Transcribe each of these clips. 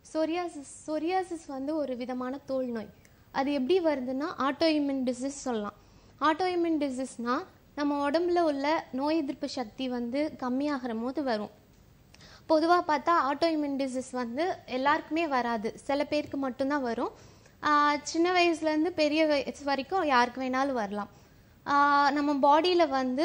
psoriasis psoriasis வந்து ஒரு விதமான தோல் நோய் அது எப்படி வருதுன்னா ஆட்டோ இம்யூன் டிசீஸ் சொல்லலாம் ஆட்டோ இம்யூன் டிசீஸ்னா நம்ம உடம்புல உள்ள நோய் எதிர்ப்பு சக்தி வந்து கம்மியாகிற போது வரும் பொதுவாக பார்த்தா ஆட்டோ இம்யூன் டிசீஸ் வந்து எல்லாருக்குமே வராது சில பேருக்கு மட்டும்தான் வரும் ஆஹ் சின்ன வயசுலேருந்து பெரிய வயசு வரைக்கும் யாருக்கு வேணாலும் வரலாம் ஆஹ் நம்ம பாடியில் வந்து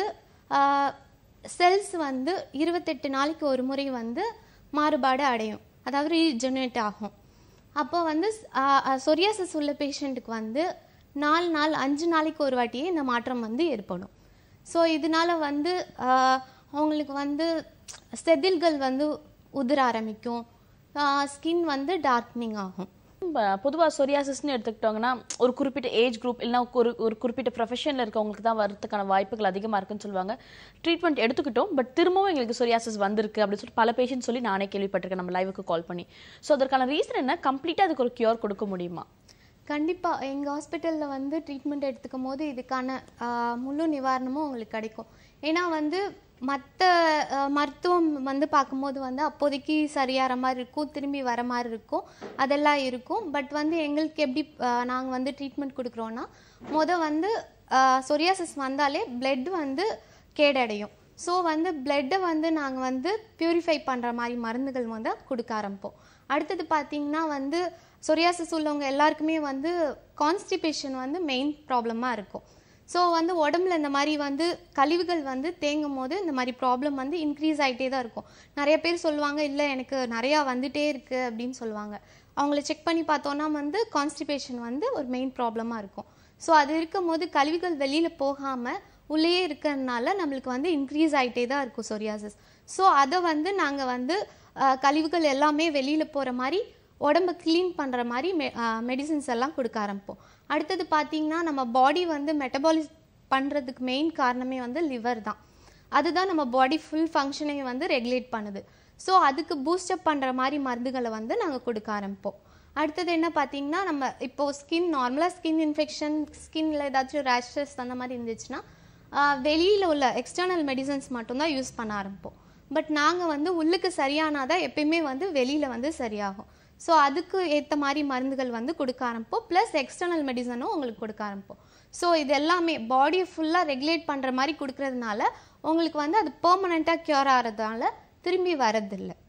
செல்ஸ் வந்து இருபத்தெட்டு நாளைக்கு ஒரு முறை வந்து மாறுபாடு அடையும் அதாவது ரீஜெனரேட் ஆகும் அப்போ வந்து சொரியாசிஸ் உள்ள பேஷண்ட்டுக்கு வந்து நாலு நாள் அஞ்சு நாளைக்கு ஒரு வாட்டியே இந்த மாற்றம் வந்து ஏற்படும் ஸோ இதனால வந்து ஆஹ் அவங்களுக்கு வந்து செதில்கள் வந்து உதிர ஆரம்பிக்கும் ஸ்கின் வந்து டார்க்னிங் ஆகும் பொதுவாக சொரியாசிஸ்னு எடுத்துக்கிட்டோங்கன்னா ஒரு குறிப்பிட்ட ஏஜ் குரூப் இல்லைனா ஒரு ஒரு குறிப்பிட்ட ப்ரொஃபஷனில் இருக்கவங்களுக்கு தான் வரதுக்கான வாய்ப்புகள் அதிகமாக இருக்குன்னு சொல்லுவாங்க ட்ரீட்மெண்ட் எடுத்துக்கிட்டோம் பட் திரும்பவும் எங்களுக்கு சொரியாசிஸ் வந்திருக்கு அப்படின்னு சொல்லிட்டு பல பேஷண்ட் சொல்லி நானே கேள்விப்பட்டிருக்கேன் நம்ம லைவுக்கு கால் பண்ணி ஸோ அதற்கான ரீசன் என்ன கம்ப்ளீட்டாக அதுக்கு ஒரு கியூர் கொடுக்க முடியுமா கண்டிப்பாக எங்கள் ஹாஸ்பிட்டலில் வந்து ட்ரீட்மெண்ட் எடுத்துக்கும் போது இதுக்கான ஆஹ், முழு நிவாரணமும் உங்களுக்கு கிடைக்கும் ஏன்னா வந்து மற்ற மருத்துவம் வந்து பார்க்கும்போது வந்து அப்போதைக்கு சரியாகிற மாதிரி இருக்கும் திரும்பி வர மாதிரி இருக்கும் அதெல்லாம் இருக்கும் பட் வந்து எங்களுக்கு எப்படி நாங்கள் வந்து ட்ரீட்மெண்ட் கொடுக்குறோன்னா முத வந்து சொரியாசிஸ் வந்தாலே blood வந்து கேடடையும் ஸோ வந்து பிளட்டை வந்து நாங்கள் வந்து பியூரிஃபை பண்ணுற மாதிரி மருந்துகள் வந்து கொடுக்க ஆரம்பிப்போம் அடுத்தது பார்த்தீங்கன்னா வந்து சொரியாசிஸ் உள்ளவங்க எல்லாருக்குமே வந்து கான்ஸ்டிபேஷன் வந்து மெயின் ப்ராப்ளமாக இருக்கும் ஸோ வந்து உடம்புல இந்த மாதிரி வந்து கழிவுகள் வந்து தேங்கும் போது இந்த மாதிரி ப்ராப்ளம் வந்து இன்க்ரீஸ் ஆகிட்டே தான் இருக்கும் நிறைய பேர் சொல்லுவாங்க இல்லை எனக்கு நிறையா வந்துட்டே இருக்கு அப்படின்னு சொல்லுவாங்க அவங்கள செக் பண்ணி பார்த்தோன்னா வந்து கான்ஸ்டிபேஷன் வந்து ஒரு மெயின் ப்ராப்ளமாக இருக்கும் ஸோ அது இருக்கும் போது கழிவுகள் வெளியில் போகாமல் உள்ளேயே இருக்கிறதுனால நம்மளுக்கு வந்து இன்க்ரீஸ் ஆகிட்டே தான் இருக்கும் சொரியாசிஸ் ஸோ அதை வந்து நாங்கள் வந்து அஹ், கழிவுகள் எல்லாமே வெளியில் போகிற மாதிரி உடம்ப க்ளீன் பண்ணுற மாதிரி மெ மெடிசின்ஸ் எல்லாம் கொடுக்க ஆரம்பிப்போம் அடுத்தது பார்த்தீங்கன்னா நம்ம பாடி வந்து மெட்டபாலிஸ் பண்ணுறதுக்கு மெயின் காரணமே வந்து லிவர் தான் அதுதான் நம்ம பாடி ஃபுல் ஃபங்க்ஷனையும் வந்து ரெகுலேட் பண்ணுது ஸோ அதுக்கு பூஸ்டப் பண்ணுற மாதிரி மருந்துகளை வந்து நாங்கள் கொடுக்க ஆரம்பிப்போம் அடுத்தது என்ன பார்த்தீங்கன்னா நம்ம இப்போ ஸ்கின் நார்மலாக ஸ்கின் இன்ஃபெக்ஷன் ஸ்கின்ல ஏதாச்சும் ரேஷஸ் அந்த மாதிரி இருந்துச்சுன்னா வெளியில் உள்ள எக்ஸ்டர்னல் மெடிசன்ஸ் மட்டும்தான் யூஸ் பண்ண ஆரம்பிப்போம் பட் நாங்கள் வந்து உள்ளுக்கு சரியானாதான் எப்பயுமே வந்து வெளியில் வந்து சரியாகும் ஸோ அதுக்கு ஏற்ற மாதிரி மருந்துகள் வந்து கொடுக்க ஆரம்பிப்போம் ப்ளஸ் எக்ஸ்டர்னல் மெடிசனும் உங்களுக்கு கொடுக்க ஆரம்பிப்போம் ஸோ இது எல்லாமே பாடியை ஃபுல்லாக ரெகுலேட் பண்ணுற மாதிரி கொடுக்கறதுனால உங்களுக்கு வந்து அது பெர்மனெண்ட்டாக க்யூர் ஆகிறதுனால திரும்பி வரதில்லை